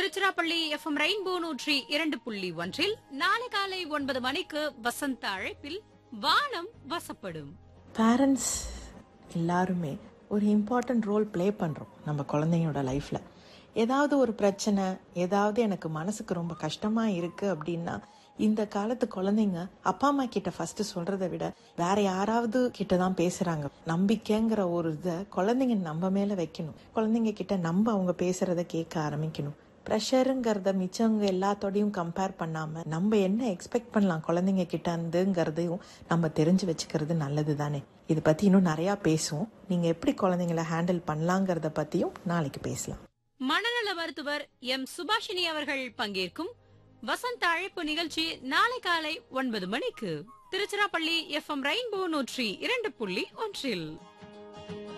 Tiruchirappalli FM rainbow நூற்றி இரண்டு புள்ளி ஒன்றில் நாளை காலை ஒன்பது மணிக்கு வசந்த அழைப்பில் வானம் வசப்படும் பேரண்ட்ஸ் எல்லாருமே ஒரு இம்பார்ட்டன்ட் ரோல் ப்ளே பண்ணுறோம் நம்ம குழந்தைங்களோட லைஃப்பில் ஏதாவது ஒரு பிரச்சனை ஏதாவது எனக்கு மனசுக்கு ரொம்ப கஷ்டமாக இருக்குது அப்படின்னா இந்த காலத்து குழந்தைங்க அப்பா அம்மா கிட்ட ஃபர்ஸ்ட் சொல்றதை விட வேற யாராவது கிட்ட தான் பேசுறாங்க நம்பிக்கைங்கிற ஒரு இதை குழந்தைங்க நம்ம மேல வைக்கணும் குழந்தைங்க கிட்ட நம்ம அவங்க பேசுறத கேட்க ஆரம்பிக்கணும் ப்ரெஷருங்கிறத மிச்சவங்க எல்லாத்தோடையும் கம்பேர் பண்ணாம நம்ம என்ன எக்ஸ்பெக்ட் பண்ணலாம் குழந்தைங்க கிட்ட இருந்துங்கிறதையும் நம்ம தெரிஞ்சு வச்சுக்கிறது நல்லது தானே இதை பத்தி இன்னும் நிறைய பேசுவோம் நீங்க எப்படி குழந்தைங்கள ஹேண்டில் பண்ணலாங்கிறத பத்தியும் நாளைக்கு பேசலாம் மனநல மருத்துவர் எம் சுபாஷினி அவர்கள் பங்கேற்கும் வசந்த அழைப்பு நிகழ்ச்சி நாளை காலை ஒன்பது மணிக்கு திருச்சிராப்பள்ளி எஃப்எம் ரெயின்போ நூற்றி இரண்டு புள்ளி ஒன்றில்